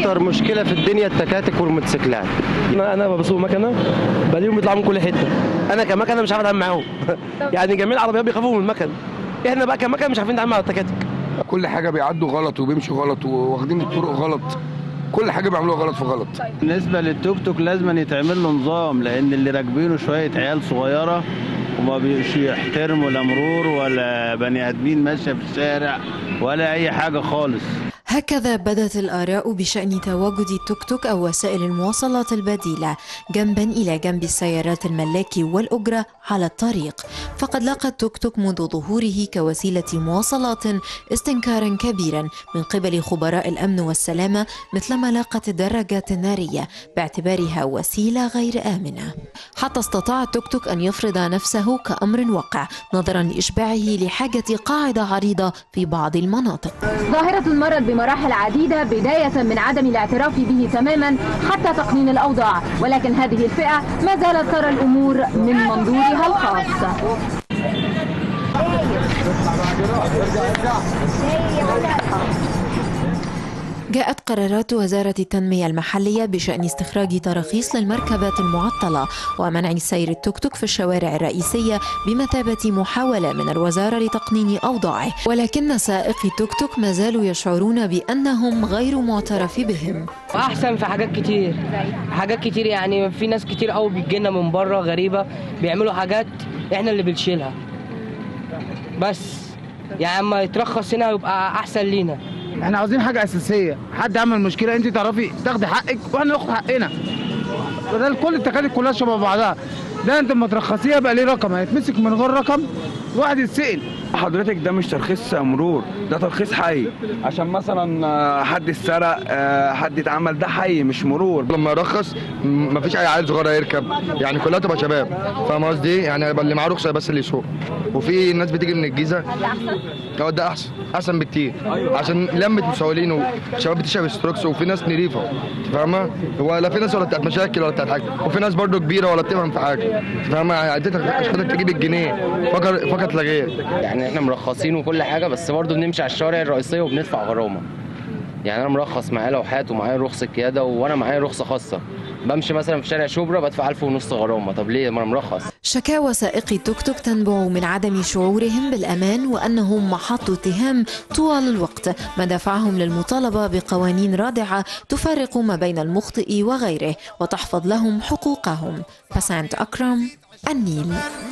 اكتر مشكله في الدنيا التكاتك والموتوسيكلات انا انا بسوق مكنه بلاقيهم بيطلعوا من كل حته انا كمكنه مش عارف اتعامل معاهم يعني جميع العربيات بيخافوا من المكن احنا بقى كمكنه مش عارفين نتعامل مع التكاتك كل حاجه بيعدوا غلط وبيمشوا غلط واخدين الطرق غلط كل حاجه بيعملوها غلط في غلط بالنسبة للتوك توك لازم يتعمل له نظام لأن اللي راكبينه شوية عيال صغيرة وما بيش يحترموا لا مرور ولا بني آدمين ماشية في الشارع ولا أي حاجة خالص هكذا بدت الآراء بشأن تواجد التوك توك أو وسائل المواصلات البديلة جنبا إلى جنب السيارات الملاك والأجرة على الطريق فقد لاقى التوك توك منذ ظهوره كوسيلة مواصلات استنكارا كبيرا من قبل خبراء الأمن والسلامة مثلما لاقت الدراجات النارية باعتبارها وسيلة غير آمنة حتى استطاع التوك توك أن يفرض نفسه كأمر واقع نظرا لإشباعه لحاجة قاعدة عريضة في بعض المناطق ظاهرة مرت بمراحل عديدة بداية من عدم الاعتراف به تماما حتى تقنين الأوضاع ولكن هذه الفئة ما زالت ترى الأمور من منظورها الخاص جاءت قرارات وزارة التنمية المحلية بشأن استخراج تراخيص للمركبات المعطلة ومنع سير التوك توك في الشوارع الرئيسية بمثابة محاولة من الوزارة لتقنين أوضاعه ولكن سائقي التوك توك ما زالوا يشعرون بأنهم غير معترف بهم احسن في حاجات كتير حاجات كتير يعني في ناس كتير قوي بتجينا من بره غريبه بيعملوا حاجات احنا اللي بنشيلها بس يعني اما يترخص هنا يبقى احسن لينا احنا عاوزين حاجه اساسيه حد عمل مشكله انت تعرفي تاخدي حقك واحنا ناخد حقنا بدل كل التكاتك كلها شبه بعضها ده انت لما ترخصيها بقى ليه رقم هيتمسك من غير رقم واحد يتسال حضرتك ده مش ترخيص مرور ده ترخيص حي عشان مثلا آه، حد اتسرق آه، حد اتعمل ده حي مش مرور لما يرخص م- مفيش اي عيل صغير يركب يعني كلها تبقى شباب فاهم قصدي يعني هيبقى اللي معاه رخصه بس اللي يسوق وفي ناس بتيجي من الجيزه اه ده احسن احسن بكتير عشان لمه مسؤولين وشباب بتشرب ستروكس وفي ناس نظيفه فاهمه ولا في ناس ولا بتاعت مشاكل ولا بتاعت حاجه وفي ناس برضو كبيره ولا بتفهم في حاجه فاهمه عدتك عشان خاطر تجيب الجنيه فقط فقط لا غير يعني احنا مرخصين وكل حاجه بس برضه بنمشي على الشوارع الرئيسيه وبندفع غرامه يعني انا مرخص معايا لوحات ومعايا رخصه قياده وانا معايا رخصه خاصه بمشي مثلا في شارع شبرا بدفع 1000 ونص غرامه طب ليه ما انا مرخص شكاوى سائقي التوك توك تنبع من عدم شعورهم بالأمان وأنهم محط اتهام طوال الوقت ما دفعهم للمطالبة بقوانين رادعة تفرق ما بين المخطئ وغيره وتحفظ لهم حقوقهم بسانت أكرم النيل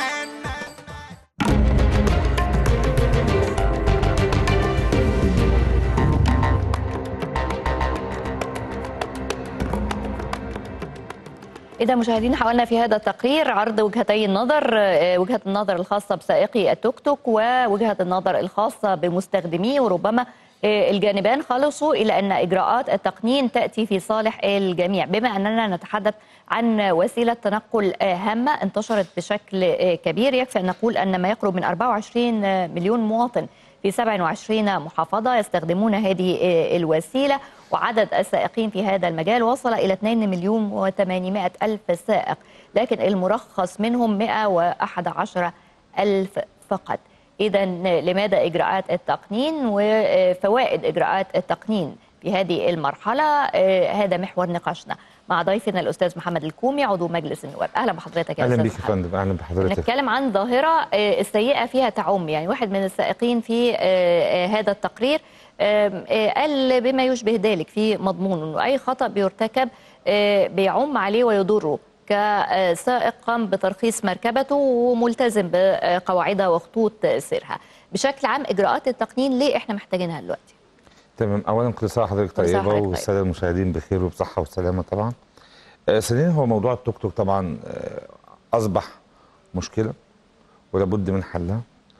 إذا مشاهدينا حاولنا في هذا التقرير عرض وجهتي النظر آه، وجهة النظر الخاصة بسائقي التوك توك ووجهة النظر الخاصة بمستخدميه وربما آه، الجانبان خلصوا إلى أن إجراءات التقنين تأتي في صالح الجميع بما أننا نتحدث عن وسيلة تنقل آه، هامة انتشرت بشكل آه، كبير يكفي أن نقول أن ما يقرب من 24 مليون مواطن في 27 محافظة يستخدمون هذه آه، الوسيلة وعدد السائقين في هذا المجال وصل إلى 2 مليون و800 ألف سائق لكن المرخص منهم 111 ألف فقط إذا لماذا إجراءات التقنين وفوائد إجراءات التقنين في هذه المرحلة آه، هذا محور نقاشنا مع ضيفنا الأستاذ محمد الكومي عضو مجلس النواب أهلا بحضرتك يا اهلا أستاذ بيك يا محمد. فندم اهلا بحضرتك نتكلم عن ظاهرة آه، السيئة فيها تعم يعني واحد من السائقين في آه، آه، هذا التقرير آم، آه، قال بما يشبه ذلك في مضمون انه اي خطأ بيرتكب آه، بيعم عليه ويضره كسائق قام بترخيص مركبته وملتزم بقواعدها وخطوط سيرها بشكل عام اجراءات التقنين ليه احنا محتاجينها دلوقتي تمام اولا كل سنه وحضرتك كل سنة طيبه وحضرتك والساده المشاهدين بخير وبصحه وسلامه طبعا آه، ثانيا هو موضوع التوك توك طبعا آه، اصبح مشكله ولابد من حلها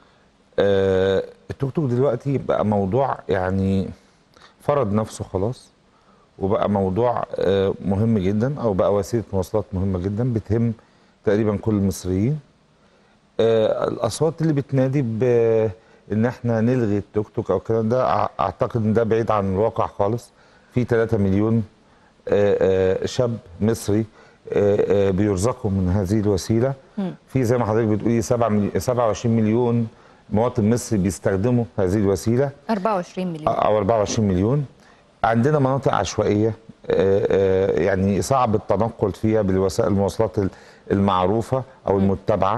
آه، التوك توك دلوقتي بقى موضوع يعني فرض نفسه خلاص وبقى موضوع آه، مهم جدا او بقى وسيله مواصلات مهمه جدا بتهم تقريبا كل المصريين آه، الاصوات اللي بتنادي ب ان احنا نلغي التوك توك او الكلام ده أع- اعتقد ان ده بعيد عن الواقع خالص في 3 مليون آه، آه، شاب مصري آه، آه، بيرزقوا من هذه الوسيله في زي ما حضرتك بتقولي 7 ملي- 27 مليون مواطن مصري بيستخدموا هذه الوسيله 24 مليون او 24 مليون عندنا مناطق عشوائيه آه، آه، يعني صعب التنقل فيها بالوسائل المواصلات ال- المعروفه او المتبعه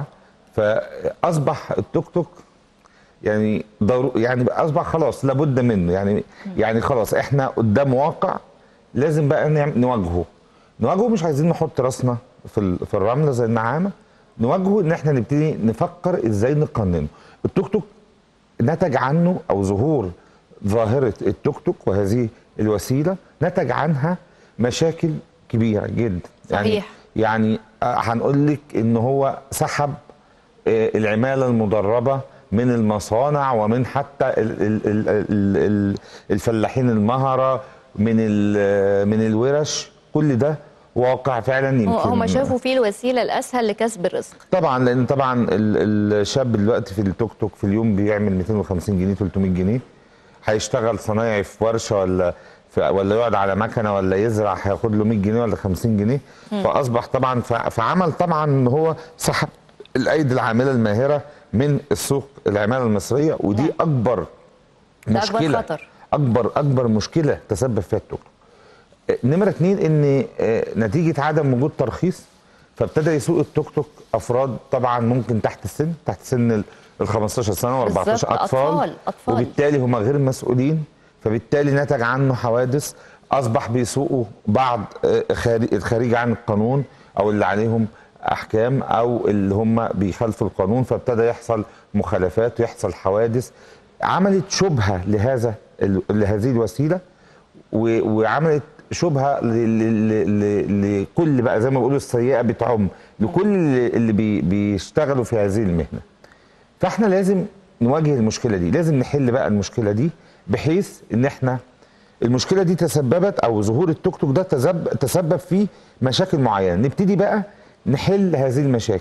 فاصبح التوك توك يعني ضرو يعني بقى اصبح خلاص لابد منه يعني يعني خلاص احنا قدام واقع لازم بقى نعم- نواجهه نواجهه مش عايزين نحط راسنا في ال- في الرمله زي النعامه نواجهه ان احنا نبتدي نفكر ازاي نقننه التوك توك نتج عنه او ظهور ظاهره التوك توك وهذه الوسيله نتج عنها مشاكل كبيره جدا يعني صحيح. يعني آه، هنقول لك ان هو سحب آه، العماله المدربه من المصانع ومن حتى ال- ال- ال- ال- ال- الفلاحين المهره من ال- من الورش كل ده واقع فعلا يمكن هم شافوا فيه الوسيله الاسهل لكسب الرزق طبعا لان طبعا ال- الشاب دلوقتي في التوك توك في اليوم بيعمل 250 جنيه 300 جنيه هيشتغل صنايعي في ورشه ولا في ولا يقعد على مكنه ولا يزرع هياخد له 100 جنيه ولا 50 جنيه مم. فاصبح طبعا ف- فعمل طبعا ان هو سحب الايدي العامله الماهره من السوق العماله المصريه ودي اكبر ده أكبر مشكله خطر. اكبر اكبر مشكله تسبب فيها التوك توك نمرة اتنين ان آه، نتيجة عدم وجود ترخيص فابتدى يسوق التوك توك افراد طبعا ممكن تحت السن تحت سن ال- ال 15 سنة و 14 بالظبط، اطفال أطفال، أطفال. وبالتالي هم غير مسؤولين فبالتالي نتج عنه حوادث اصبح بيسوقوا بعض آه، خارج الخارج عن القانون او اللي عليهم احكام او اللي هم بيخالفوا القانون فابتدى يحصل مخالفات ويحصل حوادث عملت شبهه لهذا ال- لهذه الوسيله و- وعملت شبهه ل- ل- ل- ل- لكل بقى زي ما بيقولوا السيئه بتعم لكل اللي بي بيشتغلوا في هذه المهنه فاحنا لازم نواجه المشكله دي لازم نحل بقى المشكله دي بحيث ان احنا المشكله دي تسببت او ظهور التوك توك ده تسبب, تسبب في مشاكل معينه نبتدي بقى نحل هذه المشاكل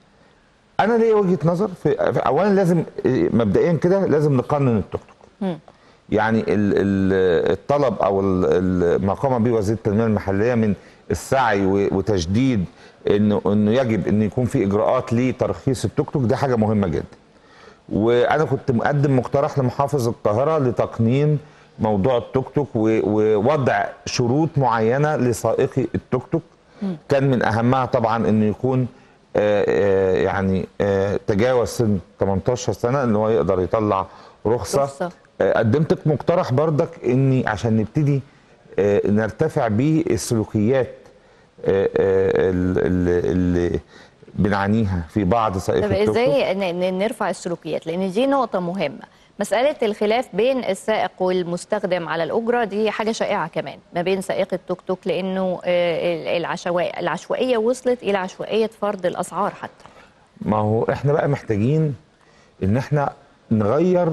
انا ليا وجهه نظر في في- اولا لازم إيه، مبدئيا كده لازم نقنن التوك توك يعني ال- ال- الطلب او ال- ال- ما قام به وزير التنميه المحليه من السعي و- وتشديد انه انه يجب ان يكون في اجراءات لترخيص التوك توك دي حاجه مهمه جدا. وانا كنت مقدم مقترح لمحافظ القاهره لتقنين موضوع التوك توك و- ووضع شروط معينه لسائقي التوك توك كان من اهمها طبعا انه يكون آه، آه، يعني آه، تجاوز سن 18 سنه ان هو يقدر يطلع رخصه, رخصة. آه، قدمت لك مقترح بردك اني عشان نبتدي آه، نرتفع بيه السلوكيات آه، آه، ال- ال- اللي بنعانيها في بعض سائقي طب التوك توك ازاي ن- ن- نرفع السلوكيات لان دي نقطه مهمه مساله الخلاف بين السائق والمستخدم على الاجره دي حاجه شائعه كمان ما بين سائق التوك توك لانه آه، العشوائيه العشوائيه وصلت الى عشوائيه فرض الاسعار حتى ما هو احنا بقى محتاجين ان احنا نغير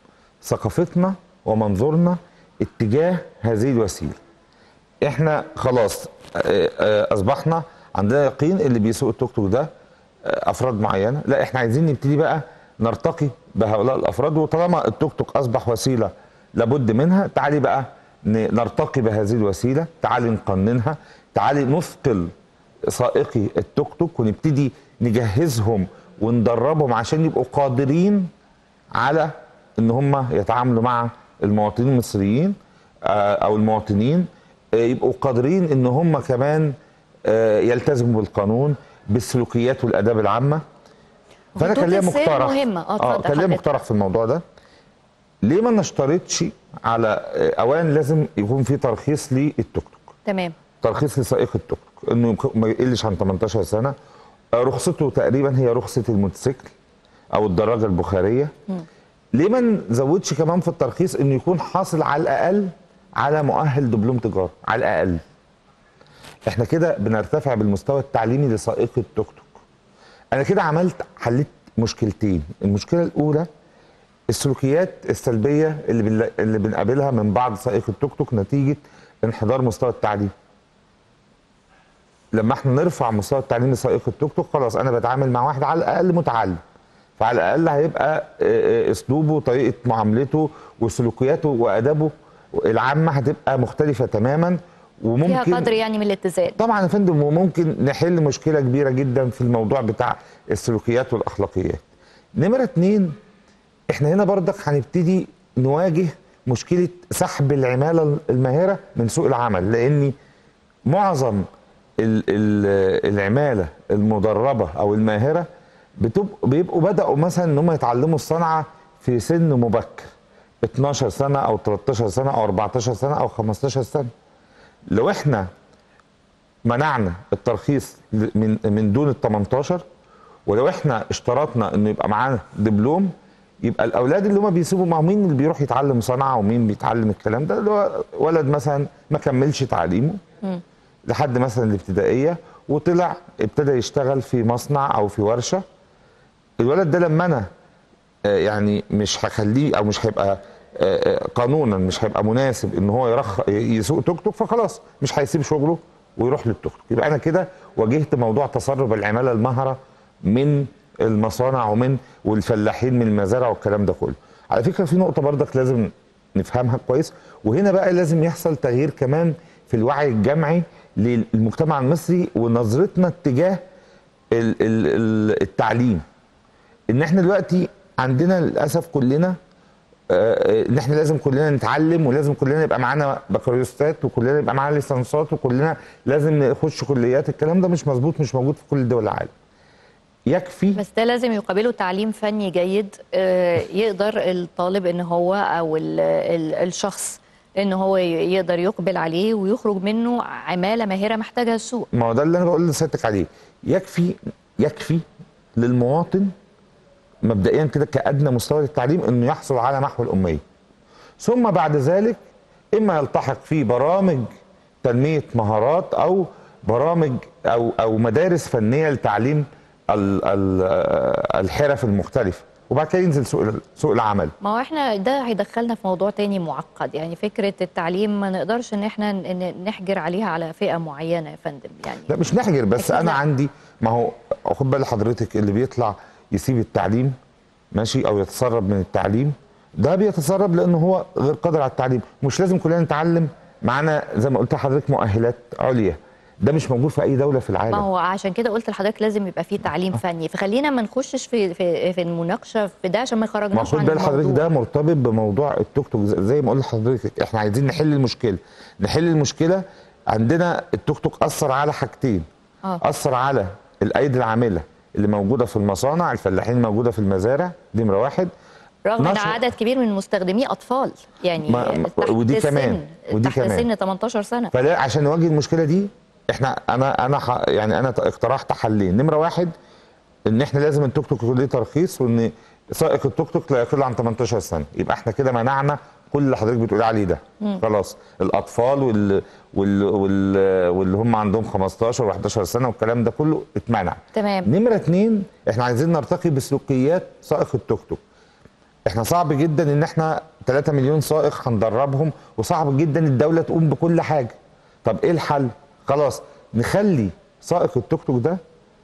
ثقافتنا ومنظورنا اتجاه هذه الوسيله احنا خلاص اه، اه، اصبحنا عندنا يقين اللي بيسوق التوك توك ده اه، افراد معينه لا احنا عايزين نبتدي بقى نرتقي بهؤلاء الافراد وطالما التوك توك اصبح وسيله لابد منها تعالي بقى ن- نرتقي بهذه الوسيله تعالي نقننها تعالي نثقل سائقي التوك توك ونبتدي نجهزهم وندربهم عشان يبقوا قادرين على ان هم يتعاملوا مع المواطنين المصريين آه، او المواطنين آه، يبقوا قادرين ان هم كمان آه، يلتزموا بالقانون بالسلوكيات والاداب العامه فانا خطوط كان ليا السير مقترح مهمة. آه، اتفضل كان ليا حضرتك. مقترح في الموضوع ده ليه ما نشترطش على آه، اولا لازم يكون في ترخيص للتوك توك تمام ترخيص لسائق التوك توك انه يك- ما يقلش عن 18 سنه آه، رخصته تقريبا هي رخصه الموتوسيكل او الدراجه البخاريه ليه ما نزودش كمان في الترخيص انه يكون حاصل على الاقل على مؤهل دبلوم تجاره على الاقل احنا كده بنرتفع بالمستوى التعليمي لسائق التوك توك انا كده عملت حليت مشكلتين المشكله الاولى السلوكيات السلبيه اللي بنلا- اللي بنقابلها من بعض سائق التوك توك نتيجه انحدار مستوى التعليم لما احنا نرفع مستوى التعليم لسائق التوك توك خلاص انا بتعامل مع واحد على الاقل متعلم فعلى الاقل هيبقى آه، آه، اسلوبه وطريقه معاملته وسلوكياته وادابه العامه هتبقى مختلفه تماما وممكن فيها قدر يعني من الاتزان طبعا يا فندم وممكن نحل مشكله كبيره جدا في الموضوع بتاع السلوكيات والاخلاقيات نمره اتنين احنا هنا بردك هنبتدي نواجه مشكله سحب العماله الماهره من سوق العمل لان معظم ال- ال- العماله المدربه او الماهره بتبقوا بيبقوا بداوا مثلا ان هم يتعلموا الصنعه في سن مبكر 12 سنه او 13 سنه او 14 سنه او 15 سنه لو احنا منعنا الترخيص ل- من من دون ال 18 ولو احنا اشترطنا انه يبقى معانا دبلوم يبقى الاولاد اللي هم بيسيبوا مع مين اللي بيروح يتعلم صنعه ومين بيتعلم الكلام ده اللي هو ولد مثلا ما كملش تعليمه لحد مثلا الابتدائيه وطلع ابتدى يشتغل في مصنع او في ورشه الولد ده لما انا آه، يعني مش هخليه او مش هيبقى آه، آه، قانونا مش هيبقى مناسب ان هو يرخ يسوق توك توك فخلاص مش هيسيب شغله ويروح للتوك توك يبقى انا كده واجهت موضوع تسرب العماله المهره من المصانع ومن والفلاحين من المزارع والكلام ده كله على فكره في نقطه برضك لازم نفهمها كويس وهنا بقى لازم يحصل تغيير كمان في الوعي الجمعي للمجتمع المصري ونظرتنا اتجاه ال- ال- ال- التعليم ان احنا دلوقتي عندنا للاسف كلنا آه، ان احنا لازم كلنا نتعلم ولازم كلنا يبقى معانا بكالوريوسات وكلنا يبقى معانا ليسانسات وكلنا لازم نخش كليات الكلام ده مش مظبوط مش موجود في كل دول العالم يكفي بس ده لازم يقابله تعليم فني جيد آه، يقدر الطالب ان هو او ال- ال- الشخص ان هو ي- يقدر يقبل عليه ويخرج منه عماله ماهره محتاجها السوق ما هو ده اللي انا بقول لسيادتك عليه يكفي يكفي للمواطن مبدئيا كده كادنى مستوى للتعليم انه يحصل على محو الاميه ثم بعد ذلك اما يلتحق في برامج تنميه مهارات او برامج او او مدارس فنيه لتعليم ال- ال- الحرف المختلفه وبعد كده ينزل سوق سوق العمل ما هو احنا ده هيدخلنا في موضوع تاني معقد يعني فكره التعليم ما نقدرش ان احنا ن- ن- نحجر عليها على فئه معينه يا فندم يعني لا مش نحجر بس أكيد انا لا. عندي ما هو خد بال حضرتك اللي بيطلع يسيب التعليم ماشي او يتسرب من التعليم ده بيتسرب لانه هو غير قادر على التعليم مش لازم كلنا نتعلم معانا زي ما قلت لحضرتك مؤهلات عليا ده مش موجود في اي دوله في العالم ما هو عشان كده قلت لحضرتك لازم يبقى فيه تعليم فني فخلينا ما نخشش في في في المناقشه في ده عشان ما ما يخرجناش خد عن بال حضرتك الموضوع ده مرتبط بموضوع التوك توك زي- زي ما قلت لحضرتك احنا عايزين نحل المشكله نحل المشكله عندنا التوك توك اثر على حاجتين آه. اثر على الايدي العامله اللي موجوده في المصانع الفلاحين الموجوده في المزارع دي نمره واحد رغم ان نشر- عدد كبير من مستخدميه اطفال يعني ما- ما- تحت ودي السن كمان، ودي تحت كمان. سن 18 سنه فلا عشان نواجه المشكله دي احنا انا انا ح- يعني انا اقترحت حلين نمره واحد ان احنا لازم التوك توك يكون ليه ترخيص وان سائق التوك توك لا يقل عن 18 سنه يبقى احنا كده منعنا كل اللي حضرتك بتقولي عليه ده مم. خلاص الاطفال وال وال وال واللي هم عندهم 15 و11 سنه والكلام ده كله اتمنع تمام نمره اتنين احنا عايزين نرتقي بسلوكيات سائق التوك توك احنا صعب جدا ان احنا 3 مليون سائق هندربهم وصعب جدا الدوله تقوم بكل حاجه طب ايه الحل خلاص نخلي سائق التوك توك ده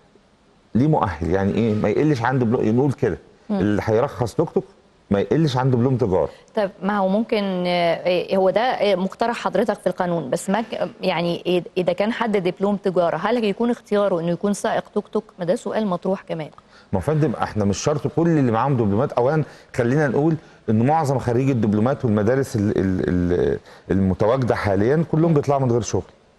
ليه مؤهل يعني ايه ما يقلش عنده بلو... نقول كده مم. اللي هيرخص توك توك ما يقلش عنده دبلوم تجاره طب ما هو ممكن آه، هو ده آه، مقترح حضرتك في القانون بس ما ك- يعني إذ- اذا كان حد دبلوم تجاره هل هيكون اختياره انه يكون سائق توك توك ما ده سؤال مطروح كمان ما هو فندم احنا مش شرط كل اللي معاهم دبلومات اولا خلينا نقول ان معظم خريجي الدبلومات والمدارس ال- ال- ال- المتواجده حاليا كلهم بيطلعوا من غير شغل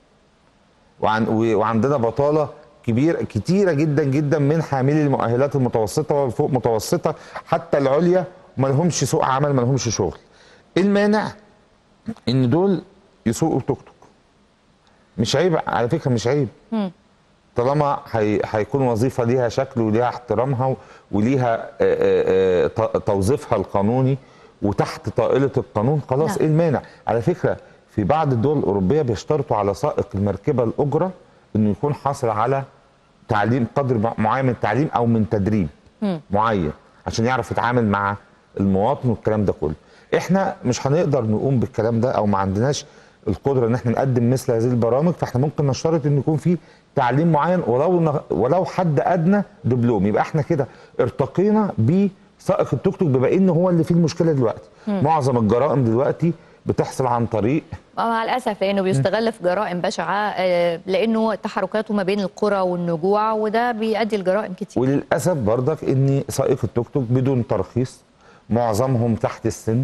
وعن و- وعندنا بطاله كبيره كتيره جدا جدا من حاملي المؤهلات المتوسطه والفوق متوسطه حتى العليا ما لهمش سوق عمل ما لهمش شغل ايه المانع ان دول يسوقوا توك توك مش عيب على فكره مش عيب مم. طالما هي- هيكون وظيفه ليها شكل وليها احترامها و- وليها آه، آه، آه، ت- توظيفها القانوني وتحت طائله القانون خلاص نعم. ايه المانع على فكره في بعض الدول الاوروبيه بيشترطوا على سائق المركبه الاجره انه يكون حاصل على تعليم قدر مع- معين من التعليم او من تدريب مم. معين عشان يعرف يتعامل مع المواطن والكلام ده كله احنا مش هنقدر نقوم بالكلام ده او ما عندناش القدره ان احنا نقدم مثل هذه البرامج فاحنا ممكن نشترط ان يكون في تعليم معين ولو ن- ولو حد ادنى دبلوم يبقى احنا كده ارتقينا بسائق التوك توك بما ان هو اللي فيه المشكله دلوقتي مم. معظم الجرائم دلوقتي بتحصل عن طريق مع الاسف لانه بيستغل في جرائم بشعه آه، لانه تحركاته ما بين القرى والنجوع وده بيؤدي لجرائم كتير وللاسف برضك ان سائق التوك توك بدون ترخيص معظمهم تحت السن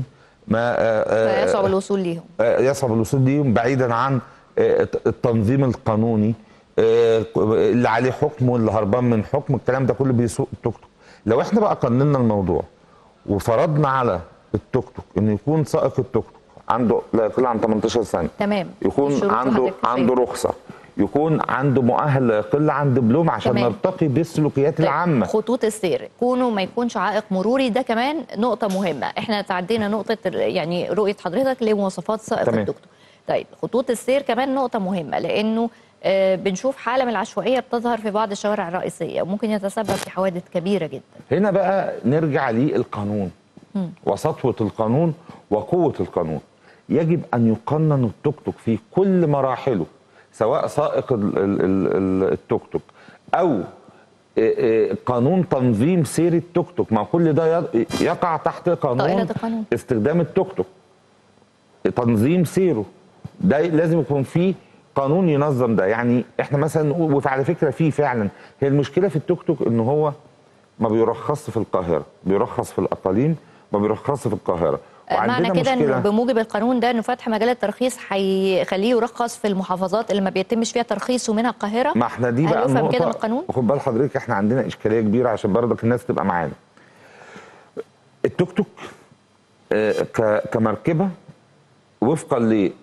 ما آه، آه، فيصعب الوصول ليهم آه، يصعب الوصول ليهم بعيدا عن آه، التنظيم القانوني آه، اللي عليه حكم واللي هربان من حكم الكلام ده كله بيسوق التوك توك لو احنا بقى قننا الموضوع وفرضنا على التوك توك انه يكون سائق التوك توك عنده لا يقل عن 18 سنه تمام يكون الشروط عنده وحضرتك عنده رخصه يكون عنده مؤهل لا يقل عن دبلوم عشان تمام. نرتقي بالسلوكيات طيب، العامه خطوط السير كونه ما يكونش عائق مروري ده كمان نقطة مهمة احنا تعدينا نقطة ال- يعني رؤية حضرتك لمواصفات سائق تمام. التوك توك طيب خطوط السير كمان نقطة مهمة لأنه آه، بنشوف حالة من العشوائية بتظهر في بعض الشوارع الرئيسية وممكن يتسبب في حوادث كبيرة جدا هنا بقى نرجع للقانون مم. وسطوة القانون وقوة القانون يجب أن يقنن التوك توك في كل مراحله سواء سائق ال- ال- ال- ال- التوك توك أو آه، آه، قانون تنظيم سير التوك توك ما كل ده ي- يقع تحت دائرة قانون القانون استخدام التوك توك تنظيم سيره ده لازم يكون فيه قانون ينظم ده يعني احنا مثلا نقول وعلى فكره في فعلا هي المشكله في التوك توك ان هو ما بيرخصش في القاهره بيرخص في الاقاليم ما بيرخصش في القاهره آه، معنى كده انه مشكله بموجب القانون ده انه فتح مجال الترخيص هيخليه يرخص في المحافظات اللي ما بيتمش فيها ترخيص ومنها القاهرة ما احنا دي هل بقى يفهم كده من النقطه القانون؟ خد بال حضرتك احنا عندنا اشكاليه كبيره عشان برضك الناس تبقى معانا التوك توك آه، ك- كمركبه وفقا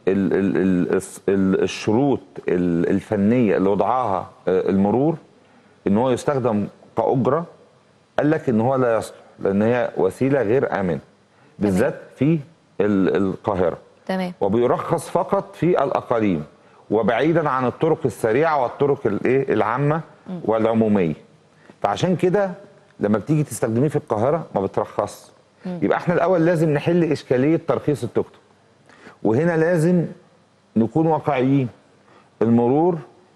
للشروط الفنيه اللي وضعها آه، المرور ان هو يستخدم كاجره قال لك ان هو لا يصلح لان هي وسيله غير امنه بالذات في ال- القاهره تمام وبيرخص فقط في الاقاليم وبعيدا عن الطرق السريعه والطرق الايه العامه والعموميه فعشان كده لما بتيجي تستخدميه في القاهره ما بترخصش يبقى احنا الاول لازم نحل اشكاليه ترخيص التوك توك وهنا لازم نكون واقعيين المرور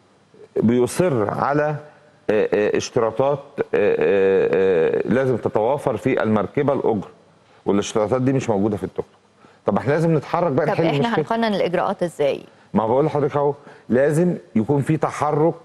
بيصر على آه، آه، اشتراطات آه، آه، آه، لازم تتوافر في المركبه الاجر والاشتراطات دي مش موجوده في التوك توك طب احنا لازم نتحرك بقى طب نحل احنا المشكله هنقنن الاجراءات ازاي؟ ما بقول لحضرتك اهو لازم يكون في تحرك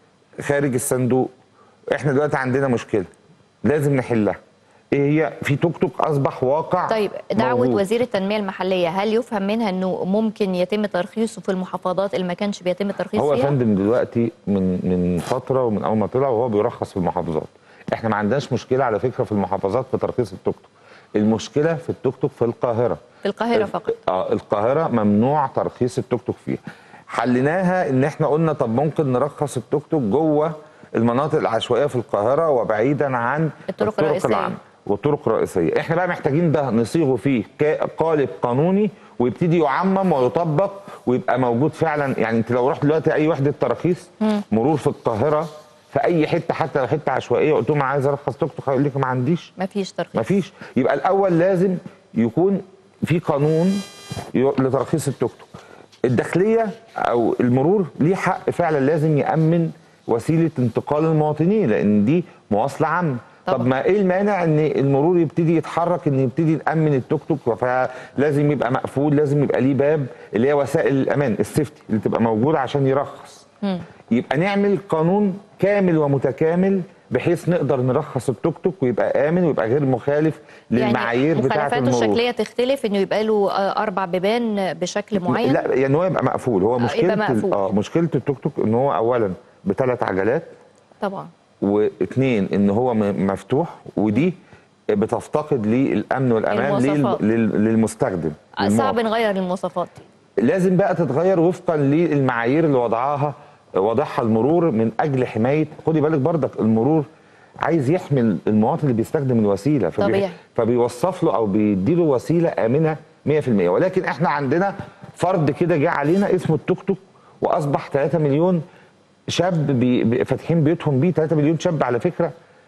خارج الصندوق احنا دلوقتي عندنا مشكله لازم نحلها ايه هي في توك توك اصبح واقع طيب دعوة موجود. وزير التنمية المحلية هل يفهم منها انه ممكن يتم ترخيصه في المحافظات اللي ما كانش بيتم الترخيص هو يا فيها؟ فندم دلوقتي من من فتره ومن اول ما طلع وهو بيرخص في المحافظات احنا ما عندناش مشكله على فكره في المحافظات في ترخيص التوك توك المشكله في التوك توك في القاهره في القاهرة فقط اه القاهره ممنوع ترخيص التوك توك فيها حليناها ان احنا قلنا طب ممكن نرخص التوك توك جوه المناطق العشوائيه في القاهره وبعيدا عن الطرق الرئيسية. العامه والطرق الرئيسيه احنا بقى محتاجين ده نصيغه فيه كا- قالب قانوني ويبتدي يعمم ويطبق ويبقى موجود فعلا يعني انت لو رحت دلوقتي اي وحده تراخيص مم. مرور في القاهره في اي حته حتى لو حته عشوائيه قلت لهم عايز ارخص توك توك هيقول لك ما عنديش مفيش ترخيص مفيش يبقى الاول لازم يكون في قانون ي- لترخيص التوك توك الداخليه او المرور ليه حق فعلا لازم يامن وسيله انتقال المواطنين لان دي مواصله عامه طب ما ايه المانع ان المرور يبتدي يتحرك ان يبتدي نامن التوك توك فلازم يبقى مقفول لازم يبقى ليه باب اللي هي وسائل الامان السيفتي اللي تبقى موجوده عشان يرخص مم. يبقى نعمل قانون كامل ومتكامل بحيث نقدر نرخص التوك توك ويبقى امن ويبقى غير مخالف للمعايير يعني بتاعه مخالفاته المرور الشكليه تختلف انه يبقى له آه، اربع بيبان بشكل معين لا يعني هو يبقى مقفول هو آه، مشكله يبقى ال- مقفول. اه مشكله التوك توك ان هو اولا بثلاث عجلات طبعا واثنين ان هو م- مفتوح ودي بتفتقد للامن والامان لل- المواصفات. لل- للمستخدم آه، صعب للمواطن. نغير المواصفات دي لازم بقى تتغير وفقا للمعايير اللي وضعها وضعها المرور من اجل حمايه خدي بالك برضك المرور عايز يحمي المواطن اللي بيستخدم الوسيله فبي- طبيعي. فبيوصف له او بيديله وسيله امنه 100% ولكن احنا عندنا فرض كده جه علينا اسمه التوك توك واصبح 3 مليون شاب بي بي- فاتحين بيوتهم بيه 3 مليون شاب على فكره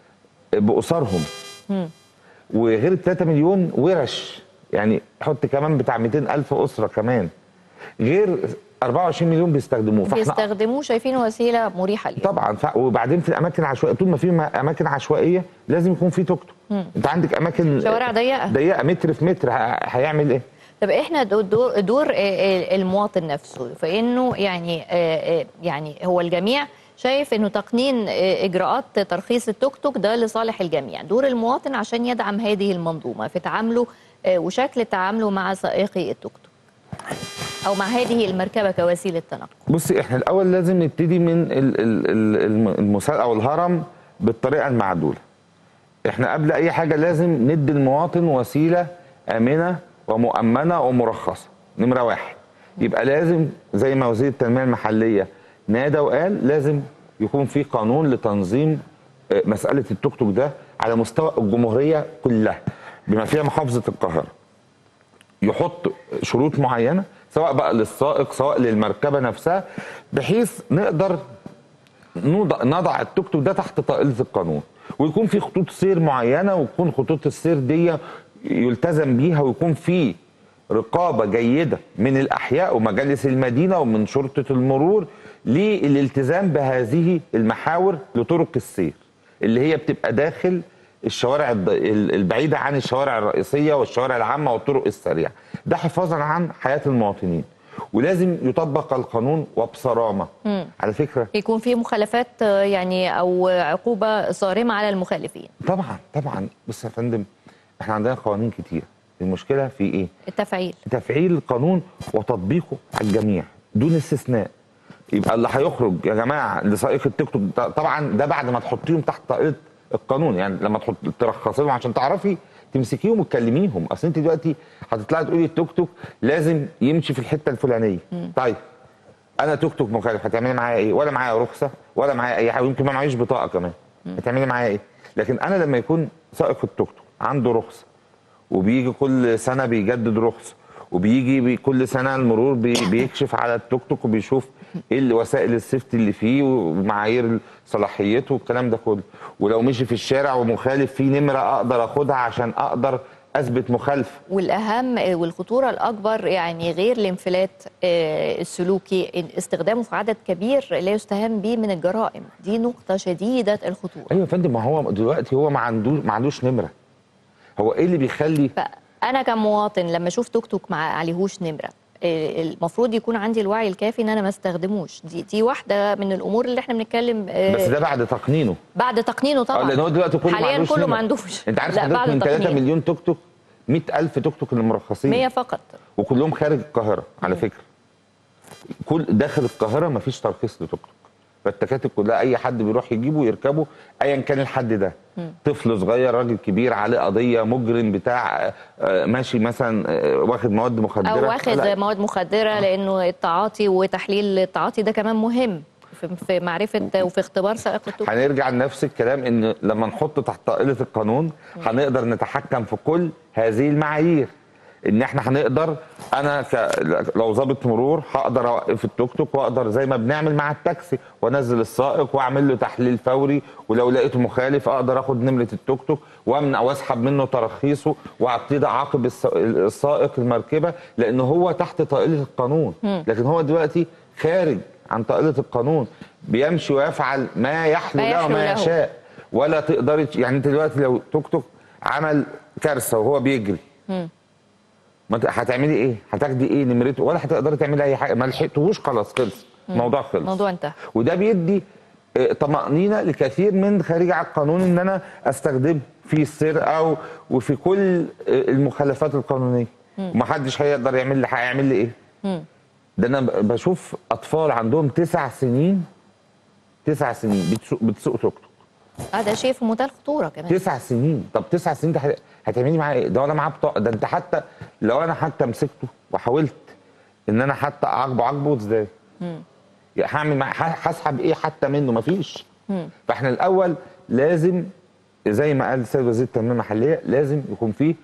باسرهم مم. وغير ال 3 مليون ورش يعني حط كمان بتاع 200 الف اسره كمان غير 24 مليون بيستخدموه فاحنا بيستخدموه شايفينه وسيله مريحه ليه طبعا ف... وبعدين في الاماكن العشوائيه طول ما في م- اماكن عشوائيه لازم يكون في توك توك مم. انت عندك اماكن شوارع ضيقة. ضيقه متر في متر ه... هيعمل ايه طب احنا دو- دور دور آه، آه، المواطن نفسه فانه يعني آه، آه، يعني هو الجميع شايف انه تقنين آه، اجراءات ترخيص التوك توك ده لصالح الجميع دور المواطن عشان يدعم هذه المنظومه في تعامله آه، وشكل تعامله مع سائقي التوك توك او مع هذه المركبه كوسيله تنقل بصي احنا الاول لازم نبتدي من ال- ال- ال- الم- المسابقه او الهرم بالطريقه المعدوله احنا قبل اي حاجه لازم ندي المواطن وسيله امنه ومؤمنه ومرخصه نمره واحد يبقى لازم زي ما وزير التنميه المحليه نادى وقال لازم يكون في قانون لتنظيم آه، مساله التوك توك ده على مستوى الجمهوريه كلها بما فيها محافظه القاهره يحط شروط معينه سواء بقى للسائق سواء للمركبه نفسها بحيث نقدر نوضع نضع التوك توك ده تحت طائله القانون ويكون في خطوط سير معينه ويكون خطوط السير دي يلتزم بيها ويكون في رقابه جيده من الاحياء ومجالس المدينه ومن شرطه المرور للالتزام بهذه المحاور لطرق السير اللي هي بتبقى داخل الشوارع الض- ال- البعيده عن الشوارع الرئيسيه والشوارع العامه والطرق السريعه ده حفاظا عن حياه المواطنين ولازم يطبق القانون وبصرامه مم. على فكره يكون في مخالفات آه، يعني او عقوبه صارمه على المخالفين طبعا طبعا بص يا فندم احنا عندنا قوانين كتير المشكله في ايه التفعيل تفعيل القانون وتطبيقه على الجميع دون استثناء يبقى اللي هيخرج يا جماعه لسائق التيك توك ده- طبعا ده بعد ما تحطيهم تحت طائله القانون يعني لما تحط ترخصي لهم عشان تعرفي تمسكيهم وتكلميهم اصل انت دلوقتي هتطلعي تقولي التوك توك لازم يمشي في الحته الفلانيه طيب انا توك توك مخالف هتعملي معايا ايه ولا معايا رخصه ولا معايا اي حاجه ويمكن ما معيش بطاقه كمان هتعملي معايا ايه لكن انا لما يكون سائق التوك توك عنده رخصه وبيجي كل سنه بيجدد رخصه وبيجي بي- كل سنه المرور بي بيكشف على التوك توك وبيشوف ايه اللي- وسائل السيفتي اللي فيه ومعايير صلاحيته والكلام ده كله ولو مشي في الشارع ومخالف في نمره اقدر اخدها عشان اقدر اثبت مخالفه والاهم آه، والخطوره الاكبر يعني غير الانفلات آه، السلوكي إن استخدامه في عدد كبير لا يستهان به من الجرائم دي نقطه شديده الخطوره ايوه يا فندم ما هو دلوقتي هو ما عندوش ما عندوش نمره هو ايه اللي بيخلي انا كمواطن لما اشوف توك توك مع عليهوش نمره آه، المفروض يكون عندي الوعي الكافي ان انا ما استخدموش دي دي واحده من الامور اللي احنا بنتكلم آه، بس ده بعد تقنينه بعد تقنينه طبعا اه لان هو دلوقتي كله ما حاليا عندوش كله نمرة. ما عندوش انت عارف لا حضرتك بعد من 3 التقنين مليون توك توك 100000 توك توك اللي مرخصين 100 فقط وكلهم خارج القاهره على فكره كل داخل القاهره مفيش ترخيص لتوك توك فالتكاتك كلها اي حد بيروح يجيبه يركبه ايا كان الحد ده مم. طفل صغير راجل كبير عليه قضيه مجرم بتاع آه، ماشي مثلا آه، واخد مواد مخدره او واخد لا، مواد مخدره لانه التعاطي وتحليل التعاطي ده كمان مهم في في معرفه وفي اختبار سائق التوك هنرجع لنفس الكلام ان لما نحط تحت طائله القانون هنقدر نتحكم في كل هذه المعايير ان احنا هنقدر انا ك... لو ضابط مرور هقدر اوقف التوك توك واقدر زي ما بنعمل مع التاكسي وانزل السائق واعمل له تحليل فوري ولو لقيته مخالف اقدر اخد نمره التوك توك وامنع واسحب منه تراخيصه وابتدي اعاقب الس- السائق المركبه لان هو تحت طائله القانون مم. لكن هو دلوقتي خارج عن طائله القانون بيمشي ويفعل ما يحلو ما له يحلو وما له. يشاء ولا تقدري يعني انت دلوقتي لو توك توك عمل كارثه وهو بيجري مم. ما انت هتعملي ايه؟ هتاخدي ايه نمرته ولا هتقدري تعملي اي حاجه ما لحقتوش خلاص خلص مم. الموضوع خلص الموضوع انتهى وده بيدي آه، طمأنينة لكثير من خارج على القانون ان انا استخدمه في السرقه او وفي كل آه، المخالفات القانونيه مم. ومحدش هيقدر يعمل لي هيعمل لي ايه؟ مم. ده انا ب- بشوف اطفال عندهم تسع سنين تسع سنين بتسوق بتسوق توك توك هذا شيء في منتهى الخطوره كمان تسع سنين طب تسع سنين ده هت- هتعملي معاه ايه؟ ده ولا معاه بطاقه ده انت حتى لو انا حتى مسكته وحاولت ان انا حتى اعاقبه عاقبه ازاي؟ مم. يعني هعمل معاه ه- هسحب ايه حتى منه مفيش مم. فاحنا الاول لازم زي ما قال السيد وزير التنميه المحليه لازم يكون فيه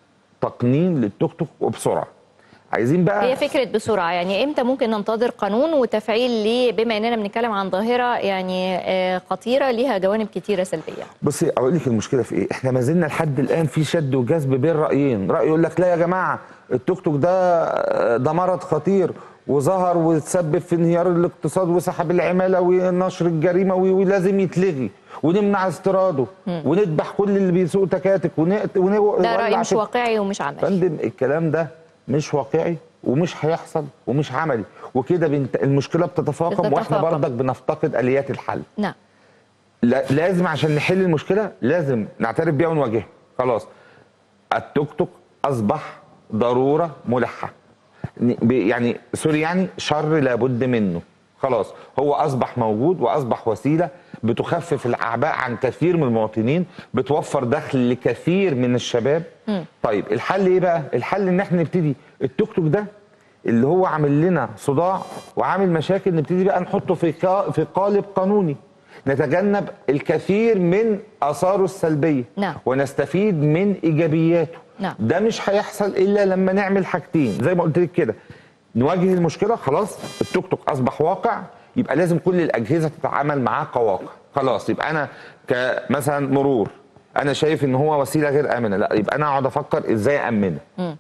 تقنين للتوك توك وبسرعه عايزين بقى هي فكره بسرعه يعني امتى ممكن ننتظر قانون وتفعيل ليه بما اننا بنتكلم عن ظاهره يعني آه، خطيره ليها جوانب كتيره سلبيه بصي اقول لك المشكله في ايه احنا ما زلنا لحد الان في شد وجذب بين رايين راي يقول لك لا يا جماعه التوك توك ده ده مرض خطير وظهر وتسبب في انهيار الاقتصاد وسحب العماله ونشر الجريمه و- ولازم يتلغي ونمنع استيراده مم. ونذبح كل اللي بيسوق تكاتك ونقت ون... ده راي ونولع مش في- واقعي ومش عملي فندم الكلام ده مش واقعي ومش هيحصل ومش عملي وكده بنت... المشكله بتتفاقم واحنا بتتفاقم. برضك بنفتقد اليات الحل نعم لا لازم عشان نحل المشكله لازم نعترف بيها ونواجهها خلاص التوك توك اصبح ضروره ملحه ن- ب- يعني سوري يعني شر لابد منه خلاص هو اصبح موجود واصبح وسيله بتخفف الاعباء عن كثير من المواطنين بتوفر دخل لكثير من الشباب طيب الحل ايه بقى الحل ان احنا نبتدي التوك توك ده اللي هو عامل لنا صداع وعامل مشاكل نبتدي بقى نحطه في قا- في قالب قانوني نتجنب الكثير من اثاره السلبيه نعم. ونستفيد من ايجابياته نعم. ده مش هيحصل الا لما نعمل حاجتين زي ما قلت لك كده نواجه المشكله خلاص التوك توك اصبح واقع يبقى لازم كل الاجهزه تتعامل معاه كواقع خلاص يبقى انا كمثلا مرور انا شايف ان هو وسيله غير امنه لا يبقى انا اقعد افكر ازاي امنه مم.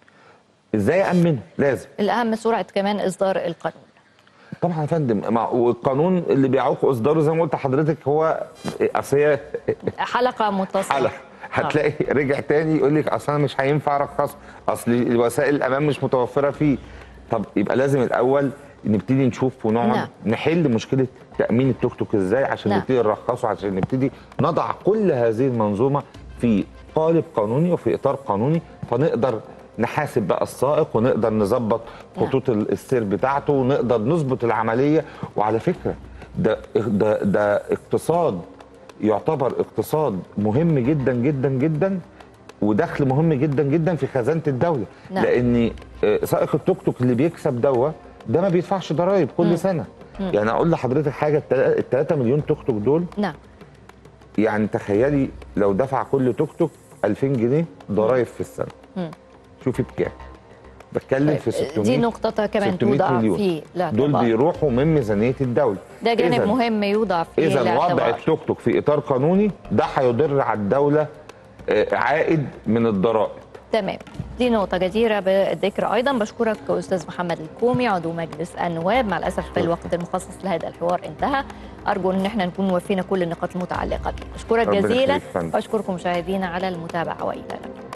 ازاي امنه لازم الاهم سرعه كمان اصدار القانون طبعا يا فندم مع- والقانون اللي بيعوق اصداره زي ما قلت لحضرتك هو اصل هي حلقه متصله حلقه هتلاقي رجع تاني يقول لك اصل انا مش هينفع ارخص اصل الوسائل الامان مش متوفره فيه طب يبقى لازم الاول نبتدي نشوف ونقعد نعم. نحل مشكله تامين التوك توك ازاي عشان نعم. نبتدي نرخصه عشان نبتدي نضع كل هذه المنظومه في قالب قانوني وفي اطار قانوني فنقدر نحاسب بقى السائق ونقدر نظبط خطوط ال- السير بتاعته ونقدر نظبط العمليه وعلى فكره ده ده ده اقتصاد يعتبر اقتصاد مهم جدا جدا جدا ودخل مهم جدا جدا في خزانه الدوله نعم. لان آه، سائق التوك توك اللي بيكسب دوا ده ما بيدفعش ضرائب كل مم. سنه مم. يعني اقول لحضرتك حاجه ال 3 مليون توك توك دول نعم يعني تخيلي لو دفع كل توك توك 2000 جنيه ضرائب في السنه مم. شوفي بكام بتكلم في 600 دي نقطة كمان 600 توضع مليون. في دول الاعتبار بيروحوا من ميزانيه الدوله ده جانب إذن- مهم يوضع في اذا وضع الاعتبار التوك توك في اطار قانوني ده هيضر على الدوله آه، عائد من الضرائب تمام دي نقطة جديرة بالذكر أيضا بشكرك أستاذ محمد الكومي عضو مجلس النواب مع الأسف الوقت المخصص لهذا الحوار انتهى أرجو أن احنا نكون وفينا كل النقاط المتعلقة به أشكرك ربنا جزيلا يخليك يا فندم. وأشكركم مشاهدينا على المتابعة وإلى اللقاء